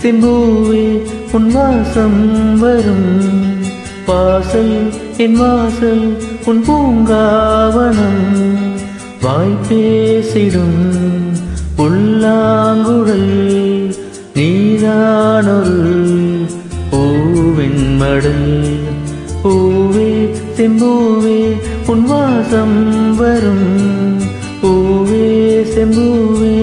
செம்பூவே உன் வாசம் வரும் வாசல் என் வாசல் உன் பூங்காவனம் வாய் பேசிடும் புல்லாங்குழல் நீதானொரு பூவின் மடல் பூவே செம்பூவே உன் வாசம் வரும் பூவே செம்பூவே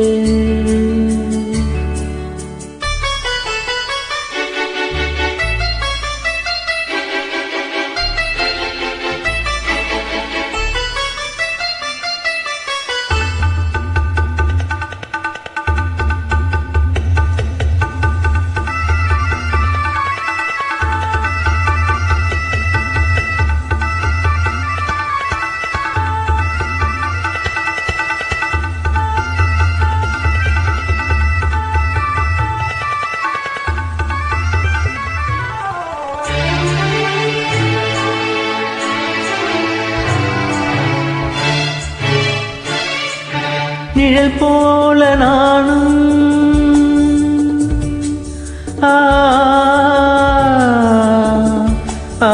நிழல் போல நானும் ஆ, ஆ,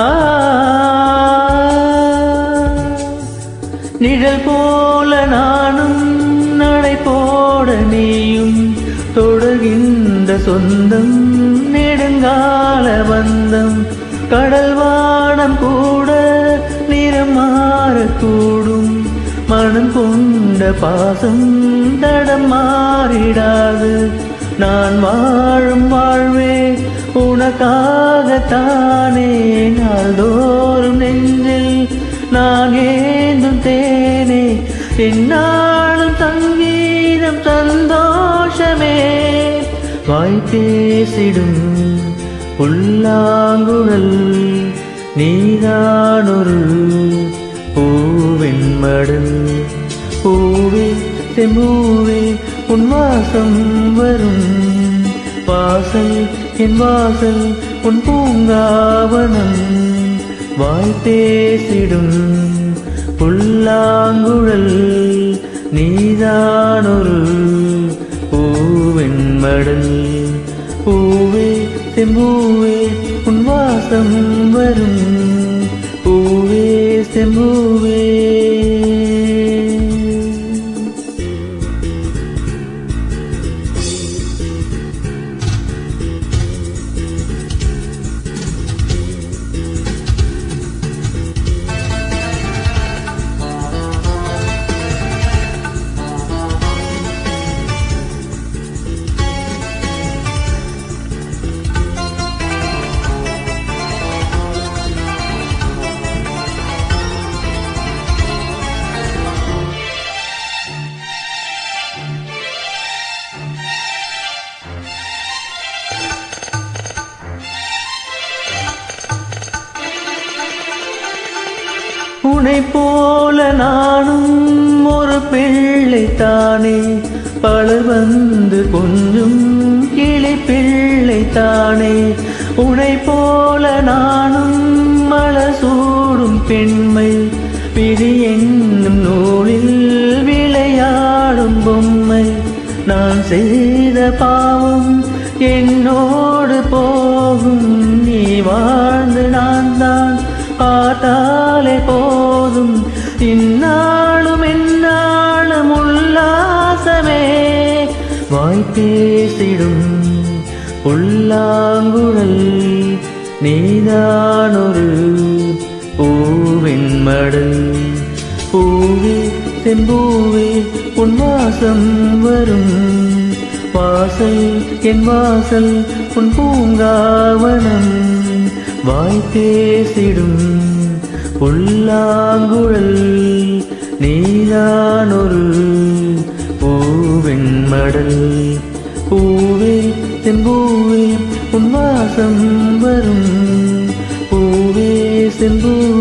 நிழல் போல நானும் நடை போட நீயும் தொடுகின்ற சொந்தம் நெடுங்கால பந்தம் கடல் வானம் கூட நிறம் மாறக்கூடும் மனம் கொண்ட பாசம் தடம் மாறிடாது நான் வாழும் வாழ்வே உனக்காகத்தானே நாள்தோறும் நெஞ்சில் நான் ஏந்தும் தேனே என்னாலும் சங்கீதம் சந்தோஷமே வாய் பேசிடும் புல்லாங்குழல் நீதானொரு பூவின் மடல் பூவே செம்பூவே உன் வாசம் வரும் வாசல் என் வாசல் உன் பூங்காவனம் வாய் பேசிடும் புல்லாங்குழல் நீதானொரு பூவின் மடல் பூவே செம்பூவே உன் வாசம் வரும் பூவே செம்பூவே உனை போல நானும் ஒரு பிள்ளை தானே பலர் வந்து கொஞ்சம் கிளி பிள்ளை தானே உனை போல நானும் மலர் சூடும் பெண்மை பிடி என்னும் நூலில் விளையாடும் பொம்மை நான் செய்த பாவம் என்னோடு போகும் நீ வாழ்ந்து நான் தான் பார்த்தாலே போதும் இந்நாளும் எந்நாளும் உல்லாசமே வாய் பேசிடும் புல்லாங்குழல் நீதானொரு பூவின் மடல் பூவே செம்பூவே உன் வாசம் வரும் வாசல் என் வாசல் உன் பூங்காவனம் வாய் பேசிடும் புல்லாங்குழல் நீதானொரு பூவின் மடல் பூவே செம்பூவே உன் வாசம் வரும் பூவே செம்பூவே